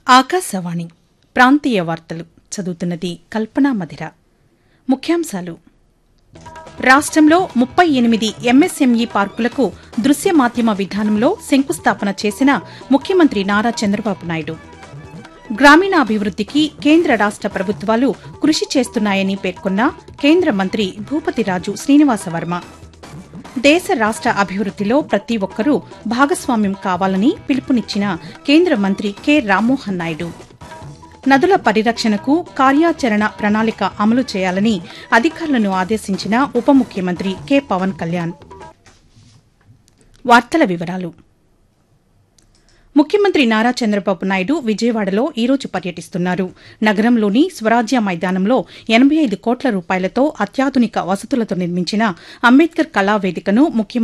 ఆకాశవాణి ప్రాంతీయ వార్తలు చదువుతున్నది కల్పనా మధిర ముఖ్యాంశాలు రాష్ట్రంలో ముప్పై ఎనిమిది ఎంఎస్ఎంఈ పార్కులకు దృశ్య మాధ్యమ విధానంలో శంకుస్థాపన చేసిన ముఖ్యమంత్రి నారా చంద్రబాబు నాయుడు గ్రామీణాభివృద్దికి కేంద్ర రాష్ట ప్రభుత్వాలు కృషి చేస్తున్నాయని పేర్కొన్న కేంద్ర మంత్రి భూపతిరాజు శ్రీనివాసవర్మ దేశ రాష్ట అభివృద్దిలో ప్రతి ఒక్కరూ భాగస్వామ్యం కావాలని పిలుపునిచ్చిన కేంద్ర మంత్రి కె రామ్మోహన్ నాయుడు నదుల పరిరక్షణకు కార్యాచరణ ప్రణాళిక అమలు చేయాలని అధికారులను ఆదేశించిన ఉప ముఖ్యమంత్రి కె పవన్ కళ్యాణ్ వార్తల వివరాలు ముఖ్యమంత్రి నారా చంద్రబాబు నాయుడు విజయవాడలో ఈరోజు పర్యటిస్తున్నారు నగరంలోని స్వరాజ్య మైదానంలో ఎనబై ఐదు కోట్ల రూపాయలతో అత్యాధునిక వసతులతో నిర్మించిన అంబేద్కర్ కళావేదికను ముఖ్యమంత్రి